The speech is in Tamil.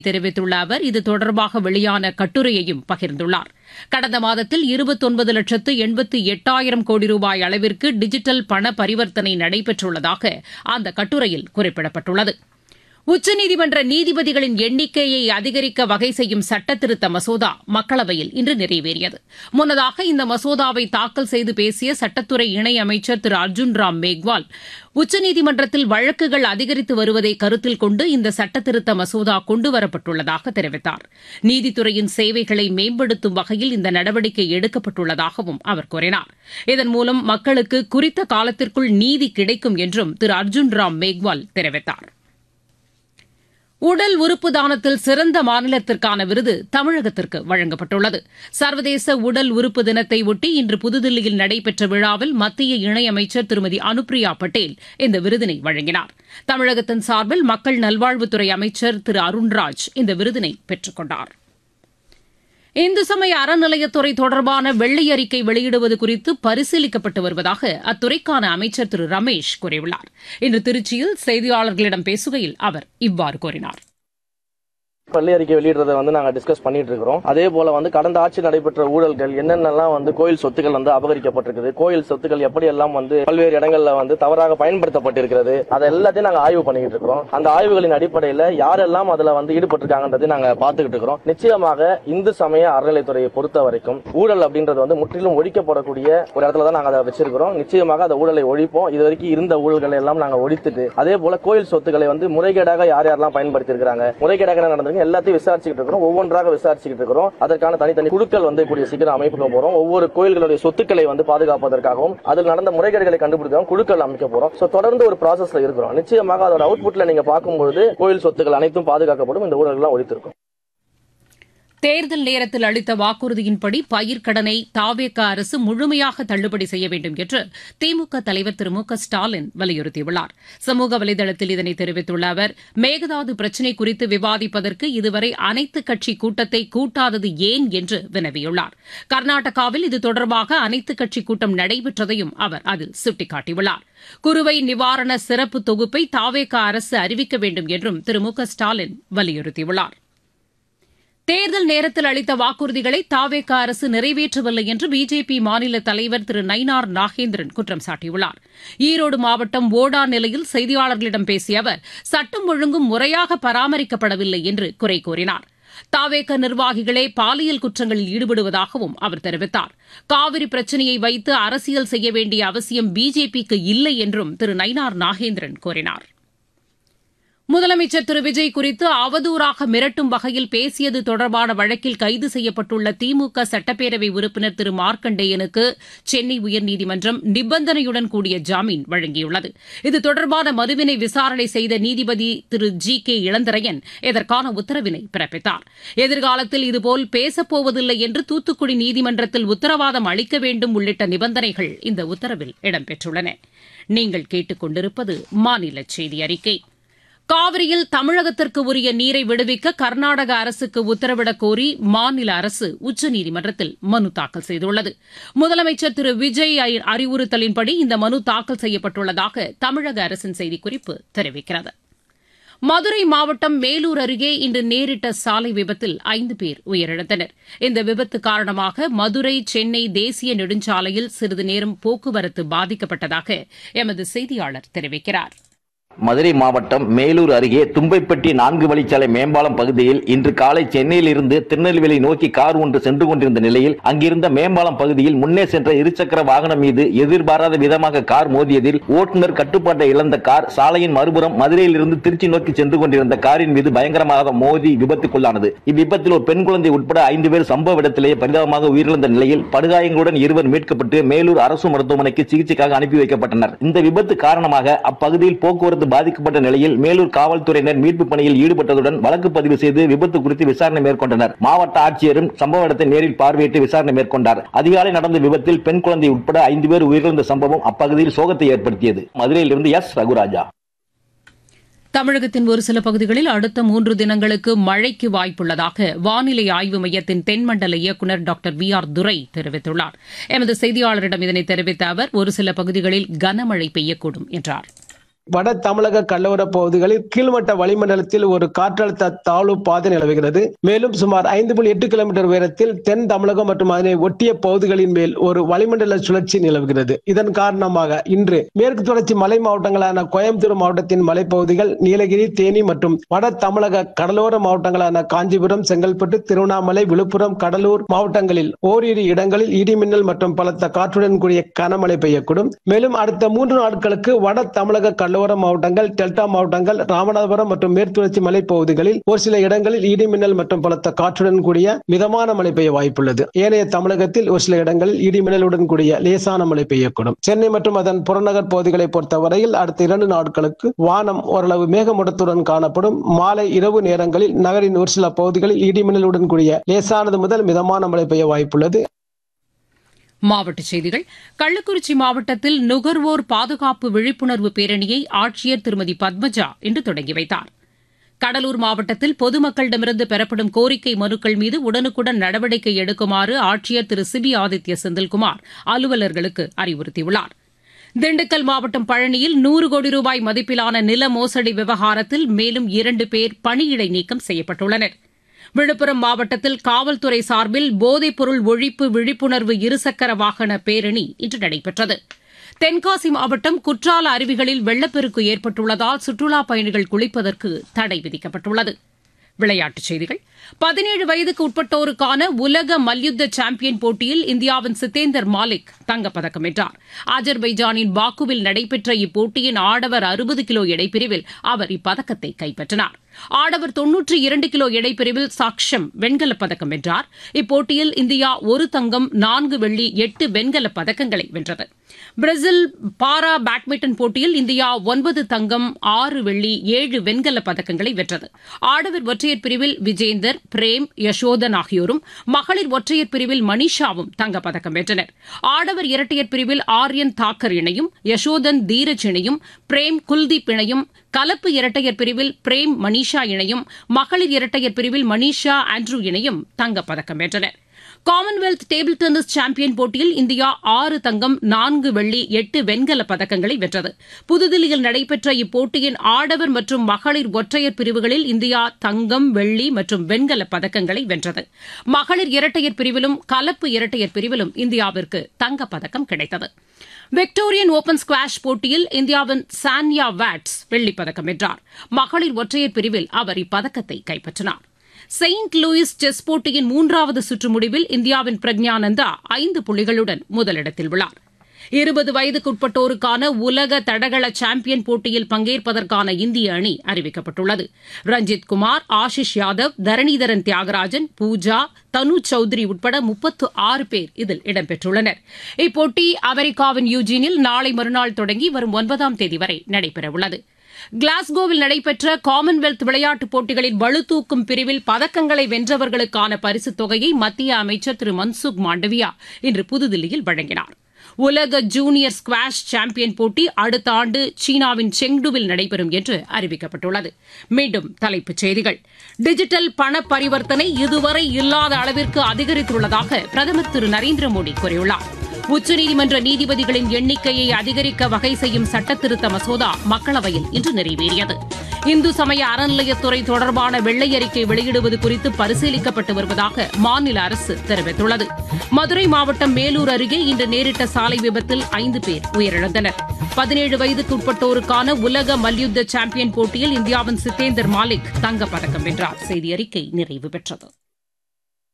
தெரிவித்துள்ள அவர் இது தொடர்பாக வெளியான கட்டுரையையும் பகிர்ந்துள்ளார் கடந்த மாதத்தில் இருபத்தொன்பது லட்சத்து எண்பத்து எட்டாயிரம் கோடி ரூபாய் அளவிற்கு டிஜிட்டல் பண பரிவர்த்தனை நடைபெற்றுள்ளதாக அந்த கட்டுரையில் குறிப்பிடப்பட்டுள்ளது உச்சநீதிமன்ற நீதிபதிகளின் எண்ணிக்கையை அதிகரிக்க வகை செய்யும் சட்டத்திருத்த மசோதா மக்களவையில் இன்று நிறைவேறியது முன்னதாக இந்த மசோதாவை தாக்கல் செய்து பேசிய சட்டத்துறை இணையமைச்சர் திரு அர்ஜுன் ராம் மேக்வால் உச்சநீதிமன்றத்தில் வழக்குகள் அதிகரித்து வருவதை கருத்தில் கொண்டு இந்த சட்டத்திருத்த மசோதா கொண்டுவரப்பட்டுள்ளதாக தெரிவித்தார் நீதித்துறையின் சேவைகளை மேம்படுத்தும் வகையில் இந்த நடவடிக்கை எடுக்கப்பட்டுள்ளதாகவும் அவர் கூறினார் இதன் மூலம் மக்களுக்கு குறித்த காலத்திற்குள் நீதி கிடைக்கும் என்றும் திரு அர்ஜுன் ராம் மேக்வால் தெரிவித்தார் உடல் உறுப்பு தானத்தில் சிறந்த மாநிலத்திற்கான விருது தமிழகத்திற்கு வழங்கப்பட்டுள்ளது சர்வதேச உடல் உறுப்பு தினத்தை ஒட்டி இன்று புதுதில்லியில் நடைபெற்ற விழாவில் மத்திய இணையமைச்சர் திருமதி அனுப்பிரியா பட்டேல் இந்த விருதினை வழங்கினார் தமிழகத்தின் சார்பில் மக்கள் நல்வாழ்வுத்துறை அமைச்சர் திரு அருண்ராஜ் இந்த விருதினை பெற்றுக் கொண்டார் இந்து சமய அறநிலையத்துறை தொடர்பான வெள்ளை அறிக்கை வெளியிடுவது குறித்து பரிசீலிக்கப்பட்டு வருவதாக அத்துறைக்கான அமைச்சர் திரு ரமேஷ் கூறியுள்ளார் இன்று திருச்சியில் செய்தியாளர்களிடம் பேசுகையில் அவர் இவ்வாறு கூறினார் பள்ளி அறிக்கை வெளியிடுறதை வந்து நாங்க டிஸ்கஸ் பண்ணிட்டு இருக்கிறோம் அதே போல வந்து கடந்த ஆட்சி நடைபெற்ற ஊழல்கள் என்னென்னலாம் வந்து கோயில் சொத்துக்கள் வந்து அபகரிக்கப்பட்டிருக்குது கோயில் சொத்துக்கள் எப்படி எல்லாம் வந்து பல்வேறு இடங்கள்ல வந்து தவறாக பயன்படுத்தப்பட்டிருக்கிறது அதை எல்லாத்தையும் நாங்க ஆய்வு பண்ணிட்டு இருக்கிறோம் அந்த ஆய்வுகளின் அடிப்படையில யாரெல்லாம் அதுல வந்து ஈடுபட்டிருக்காங்கன்றதை நாங்க பார்த்துக்கிட்டு இருக்கிறோம் நிச்சயமாக இந்து சமய அறநிலைத்துறையை பொறுத்த வரைக்கும் ஊழல் அப்படின்றது வந்து முற்றிலும் ஒழிக்கப்படக்கூடிய ஒரு இடத்துல தான் நாங்க அதை வச்சிருக்கிறோம் நிச்சயமாக அந்த ஊழலை ஒழிப்போம் இது வரைக்கும் இருந்த ஊழல்களை எல்லாம் நாங்க ஒழித்துட்டு அதே போல கோயில் சொத்துக்களை வந்து முறைகேடாக யார் யாரெல்லாம் பயன்படுத்தி இருக்காங்க முறைகேடாக என்ன நடந்திருக்கு எல்லாத்தையும் விசாரிச்சுட்டு இருக்கிறோம் ஒவ்வொன்றாக விசாரிச்சுட்டு இருக்கிறோம் அதற்கான தனித்தனி குழுக்கள் வந்து கூடிய சீக்கிரம் அமைக்க போறோம் ஒவ்வொரு கோயில்களுடைய சொத்துக்களை வந்து பாதுகாப்பதற்காகவும் அதில் நடந்த முறைகேடுகளை கண்டுபிடிக்கவும் குழுக்கள் அமைக்க போறோம் சோ தொடர்ந்து ஒரு ப்ராசஸ்ல இருக்கிறோம் நிச்சயமாக அதோட அவுட்புட்ல நீங்க பார்க்கும்போது கோயில் சொத்துக்கள் அனைத்தும் பாதுகாக்கப்படும் இந்த ஊழல்கள் ஒழித்திருக்கும் தேர்தல் நேரத்தில் அளித்த வாக்குறுதியின்படி பயிர்க்கடனை தாவேக அரசு முழுமையாக தள்ளுபடி செய்ய வேண்டும் என்று திமுக தலைவர் திரு மு க ஸ்டாலின் வலியுறுத்தியுள்ளார் சமூக வலைதளத்தில் இதனை தெரிவித்துள்ள அவர் மேகதாது பிரச்சினை குறித்து விவாதிப்பதற்கு இதுவரை அனைத்துக் கட்சி கூட்டத்தை கூட்டாதது ஏன் என்று வினவியுள்ளார் கர்நாடகாவில் இது தொடர்பாக அனைத்துக் கட்சி கூட்டம் நடைபெற்றதையும் அவர் அதில் சுட்டிக்காட்டியுள்ளார் குறுவை நிவாரண சிறப்பு தொகுப்பை தாவேக அரசு அறிவிக்க வேண்டும் என்றும் திரு மு க ஸ்டாலின் வலியுறுத்தியுள்ளார் தேர்தல் நேரத்தில் அளித்த வாக்குறுதிகளை தாவேக அரசு நிறைவேற்றவில்லை என்று பிஜேபி மாநில தலைவர் திரு நயினார் நாகேந்திரன் குற்றம் சாட்டியுள்ளார் ஈரோடு மாவட்டம் ஓடா நிலையில் செய்தியாளர்களிடம் பேசிய அவர் சட்டம் ஒழுங்கும் முறையாக பராமரிக்கப்படவில்லை என்று குறை கூறினார் தாவேக நிர்வாகிகளே பாலியல் குற்றங்களில் ஈடுபடுவதாகவும் அவர் தெரிவித்தார் காவிரி பிரச்சினையை வைத்து அரசியல் செய்ய வேண்டிய அவசியம் பிஜேபிக்கு இல்லை என்றும் திரு நயினார் நாகேந்திரன் கூறினார் முதலமைச்சர் திரு விஜய் குறித்து அவதூறாக மிரட்டும் வகையில் பேசியது தொடர்பான வழக்கில் கைது செய்யப்பட்டுள்ள திமுக சட்டப்பேரவை உறுப்பினர் திரு மார்க்கண்டேயனுக்கு சென்னை உயர்நீதிமன்றம் நிபந்தனையுடன் கூடிய ஜாமீன் வழங்கியுள்ளது இது தொடர்பான மனுவினை விசாரணை செய்த நீதிபதி திரு ஜி கே இளந்தரையன் இதற்கான உத்தரவினை பிறப்பித்தார் எதிர்காலத்தில் இதுபோல் பேசப்போவதில்லை என்று தூத்துக்குடி நீதிமன்றத்தில் உத்தரவாதம் அளிக்க வேண்டும் உள்ளிட்ட நிபந்தனைகள் இந்த உத்தரவில் இடம்பெற்றுள்ளன நீங்கள் கேட்டுக் கொண்டிருப்பது மாநில செய்தி அறிக்கை காவிரியில் தமிழகத்திற்கு உரிய நீரை விடுவிக்க கர்நாடக அரசுக்கு உத்தரவிடக் கோரி மாநில அரசு உச்சநீதிமன்றத்தில் மனு தாக்கல் செய்துள்ளது முதலமைச்சர் திரு விஜய் அறிவுறுத்தலின்படி இந்த மனு தாக்கல் செய்யப்பட்டுள்ளதாக தமிழக அரசின் செய்திக்குறிப்பு தெரிவிக்கிறது மதுரை மாவட்டம் மேலூர் அருகே இன்று நேரிட்ட சாலை விபத்தில் ஐந்து பேர் உயிரிழந்தனர் இந்த விபத்து காரணமாக மதுரை சென்னை தேசிய நெடுஞ்சாலையில் சிறிது நேரம் போக்குவரத்து பாதிக்கப்பட்டதாக எமது செய்தியாளர் தெரிவிக்கிறார் மதுரை மாவட்டம் மேலூர் அருகே தும்பைப்பட்டி நான்கு வழிச்சாலை மேம்பாலம் பகுதியில் இன்று காலை சென்னையில் இருந்து திருநெல்வேலி நோக்கி கார் ஒன்று சென்று கொண்டிருந்த நிலையில் அங்கிருந்த மேம்பாலம் பகுதியில் முன்னே சென்ற இருசக்கர வாகனம் மீது எதிர்பாராத விதமாக கார் மோதியதில் ஓட்டுநர் கட்டுப்பாட்டை இழந்த கார் சாலையின் மறுபுறம் மதுரையில் இருந்து திருச்சி நோக்கி சென்று கொண்டிருந்த காரின் மீது பயங்கரமாக மோதி விபத்துக்குள்ளானது இவ்விபத்தில் ஒரு பெண் குழந்தை உட்பட ஐந்து பேர் சம்பவ இடத்திலேயே பரிதாபமாக உயிரிழந்த நிலையில் படுகாயங்களுடன் இருவர் மீட்கப்பட்டு மேலூர் அரசு மருத்துவமனைக்கு சிகிச்சைக்காக அனுப்பி வைக்கப்பட்டனர் இந்த விபத்து காரணமாக அப்பகுதியில் போக்குவரத்து விபத்து பாதிக்கப்பட்ட நிலையில் மேலூர் காவல்துறையினர் மீட்பு பணியில் ஈடுபட்டதுடன் வழக்கு பதிவு செய்து விபத்து குறித்து விசாரணை மேற்கொண்டனர் மாவட்ட ஆட்சியரும் சம்பவ இடத்தை நேரில் பார்வையிட்டு விசாரணை மேற்கொண்டார் அதிகாலை நடந்த விபத்தில் பெண் குழந்தை உட்பட ஐந்து பேர் உயிரிழந்த சம்பவம் அப்பகுதியில் சோகத்தை ஏற்படுத்தியது மதுரையிலிருந்து எஸ் ரகுராஜா தமிழகத்தின் ஒரு சில பகுதிகளில் அடுத்த மூன்று தினங்களுக்கு மழைக்கு வாய்ப்புள்ளதாக வானிலை ஆய்வு மையத்தின் தென்மண்டல இயக்குநர் டாக்டர் வி ஆர் துரை தெரிவித்துள்ளார் எமது செய்தியாளரிடம் இதனை தெரிவித்த அவர் ஒரு சில பகுதிகளில் கனமழை பெய்யக்கூடும் என்றார் வட தமிழக கடலோர பகுதிகளில் கீழ்மட்ட வளிமண்டலத்தில் ஒரு காற்றழுத்த தாழ்வு பாதை நிலவுகிறது மேலும் சுமார் ஐந்து புள்ளி எட்டு கிலோமீட்டர் உயரத்தில் தென் தமிழகம் மற்றும் அதனை ஒட்டிய பகுதிகளின் மேல் ஒரு வளிமண்டல சுழற்சி நிலவுகிறது இதன் காரணமாக இன்று மேற்கு தொடர்ச்சி மலை மாவட்டங்களான கோயம்புத்தூர் மாவட்டத்தின் மலைப்பகுதிகள் நீலகிரி தேனி மற்றும் வட தமிழக கடலோர மாவட்டங்களான காஞ்சிபுரம் செங்கல்பட்டு திருவண்ணாமலை விழுப்புரம் கடலூர் மாவட்டங்களில் ஓரிரு இடங்களில் இடிமின்னல் மற்றும் பலத்த காற்றுடன் கூடிய கனமழை பெய்யக்கூடும் மேலும் அடுத்த மூன்று நாட்களுக்கு வட தமிழக கடலோர மாவட்டங்கள் டெல்டா மாவட்டங்கள் ராமநாதபுரம் மற்றும் மேற்குத்தொடர்ச்சி மலைப்பகுதிகளில் ஒரு சில இடங்களில் இடிமின்னல் மற்றும் பலத்த காற்றுடன் கூடிய மிதமான மழை பெய்ய வாய்ப்புள்ளது ஏனைய தமிழகத்தில் ஒரு சில இடங்களில் இடிமின்னலுடன் கூடிய லேசான மழை பெய்யக்கூடும் சென்னை மற்றும் அதன் புறநகர் பகுதிகளை பொறுத்தவரையில் அடுத்த இரண்டு நாட்களுக்கு வானம் ஓரளவு மேகமூட்டத்துடன் காணப்படும் மாலை இரவு நேரங்களில் நகரின் ஒரு சில பகுதிகளில் இடிமின்னலுடன் கூடிய லேசானது முதல் மிதமான மழை பெய்ய வாய்ப்புள்ளது மாவட்டச் செய்திகள் கள்ளக்குறிச்சி மாவட்டத்தில் நுகர்வோர் பாதுகாப்பு விழிப்புணர்வு பேரணியை ஆட்சியர் திருமதி பத்மஜா இன்று தொடங்கி வைத்தார் கடலூர் மாவட்டத்தில் பொதுமக்களிடமிருந்து பெறப்படும் கோரிக்கை மனுக்கள் மீது உடனுக்குடன் நடவடிக்கை எடுக்குமாறு ஆட்சியர் திரு சிபி ஆதித்ய செந்தில்குமார் அலுவலர்களுக்கு அறிவுறுத்தியுள்ளார் திண்டுக்கல் மாவட்டம் பழனியில் நூறு கோடி ரூபாய் மதிப்பிலான நில மோசடி விவகாரத்தில் மேலும் இரண்டு பேர் பணியிடை நீக்கம் செய்யப்பட்டுள்ளனா் விழுப்புரம் மாவட்டத்தில் காவல்துறை சார்பில் போதைப்பொருள் ஒழிப்பு விழிப்புணர்வு இருசக்கர வாகன பேரணி இன்று நடைபெற்றது தென்காசி மாவட்டம் குற்றால அருவிகளில் வெள்ளப்பெருக்கு ஏற்பட்டுள்ளதால் சுற்றுலாப் பயணிகள் குளிப்பதற்கு தடை விதிக்கப்பட்டுள்ளது விளையாட்டுச் செய்திகள் பதினேழு வயதுக்கு உட்பட்டோருக்கான உலக மல்யுத்த சாம்பியன் போட்டியில் இந்தியாவின் சித்தேந்தர் மாலிக் தங்கப்பதக்கம் வென்றார் அஜர்பைஜானின் பாக்குவில் நடைபெற்ற இப்போட்டியின் ஆடவர் அறுபது கிலோ எடைப்பிரிவில் அவர் இப்பதக்கத்தை கைப்பற்றினார் ஆடவர் தொன்னூற்றி இரண்டு கிலோ எடைப்பிரிவில் சாக்ஷம் வெண்கலப் பதக்கம் வென்றார் இப்போட்டியில் இந்தியா ஒரு தங்கம் நான்கு வெள்ளி எட்டு வெண்கலப் பதக்கங்களை வென்றது பிரேசில் பாரா பேட்மிண்டன் போட்டியில் இந்தியா ஒன்பது தங்கம் ஆறு வெள்ளி ஏழு வெண்கலப் பதக்கங்களை வென்றது ஆடவர் ஒற்றையர் பிரிவில் விஜேந்தர் பிரேம் யசோதன் ஆகியோரும் மகளிர் ஒற்றையர் பிரிவில் மனிஷாவும் தங்கப்பதக்கம் வென்றனர் ஆடவர் இரட்டையர் பிரிவில் ஆர்யன் தாக்கர் இணையும் யசோதன் தீரஜ் இணையும் பிரேம் குல்தீப் இணையும் கலப்பு இரட்டையர் பிரிவில் பிரேம் மனிஷா இணையும் மகளிர் இரட்டையர் பிரிவில் மனிஷா ஆண்ட்ரூ இணையும் தங்கப்பதக்கம் வென்றனர் காமன்வெல்த் டேபிள் டென்னிஸ் சாம்பியன் போட்டியில் இந்தியா ஆறு தங்கம் நான்கு வெள்ளி எட்டு வெண்கலப் பதக்கங்களை வென்றது புதுதில்லியில் நடைபெற்ற இப்போட்டியின் ஆடவர் மற்றும் மகளிர் ஒற்றையர் பிரிவுகளில் இந்தியா தங்கம் வெள்ளி மற்றும் வெண்கலப் பதக்கங்களை வென்றது மகளிர் இரட்டையர் பிரிவிலும் கலப்பு இரட்டையர் பிரிவிலும் இந்தியாவிற்கு தங்கப்பதக்கம் கிடைத்தது விக்டோரியன் ஓபன் ஸ்குவாஷ் போட்டியில் இந்தியாவின் சான்யா வாட்ஸ் வெள்ளிப்பதக்கம் வென்றார் மகளிர் ஒற்றையர் பிரிவில் அவர் இப்பதக்கத்தை கைப்பற்றினார் செயின்ட் லூயிஸ் செஸ் போட்டியின் மூன்றாவது சுற்று முடிவில் இந்தியாவின் பிரக்ஞானந்தா ஐந்து புள்ளிகளுடன் முதலிடத்தில் உள்ளார் இருபது வயதுக்குட்பட்டோருக்கான உலக தடகள சாம்பியன் போட்டியில் பங்கேற்பதற்கான இந்திய அணி அறிவிக்கப்பட்டுள்ளது ரஞ்சித் குமார் ஆஷிஷ் யாதவ் தரணிதரன் தியாகராஜன் பூஜா தனு சௌத்ரி உட்பட முப்பத்து ஆறு பேர் இதில் இடம்பெற்றுள்ளனர் இப்போட்டி அமெரிக்காவின் யூஜினில் நாளை மறுநாள் தொடங்கி வரும் ஒன்பதாம் தேதி வரை நடைபெறவுள்ளது கிளாஸ்கோவில் நடைபெற்ற காமன்வெல்த் விளையாட்டுப் போட்டிகளின் பளுதூக்கும் பிரிவில் பதக்கங்களை வென்றவர்களுக்கான பரிசுத் தொகையை மத்திய அமைச்சர் திரு மன்சுக் மாண்டவியா இன்று புதுதில்லியில் வழங்கினார் உலக ஜூனியர் ஸ்குவாஷ் சாம்பியன் போட்டி அடுத்த ஆண்டு சீனாவின் செங்டுவில் நடைபெறும் என்று அறிவிக்கப்பட்டுள்ளது மீண்டும் தலைப்புச் செய்திகள் டிஜிட்டல் பண பரிவர்த்தனை இதுவரை இல்லாத அளவிற்கு அதிகரித்துள்ளதாக பிரதமர் திரு நரேந்திர மோடி கூறியுள்ளார் உச்சநீதிமன்ற நீதிபதிகளின் எண்ணிக்கையை அதிகரிக்க வகை செய்யும் சட்டத்திருத்த மசோதா மக்களவையில் இன்று நிறைவேறியது இந்து சமய அறநிலையத்துறை தொடர்பான வெள்ளை அறிக்கை வெளியிடுவது குறித்து பரிசீலிக்கப்பட்டு வருவதாக மாநில அரசு தெரிவித்துள்ளது மதுரை மாவட்டம் மேலூர் அருகே இன்று நேரிட்ட சாலை விபத்தில் ஐந்து பேர் உயிரிழந்தனர் பதினேழு வயதுக்கு உட்பட்டோருக்கான உலக மல்யுத்த சாம்பியன் போட்டியில் இந்தியாவின் சித்தேந்தர் மாலிக் தங்கப்பதக்கம் வென்றார் செய்தி அறிக்கை நிறைவு பெற்றது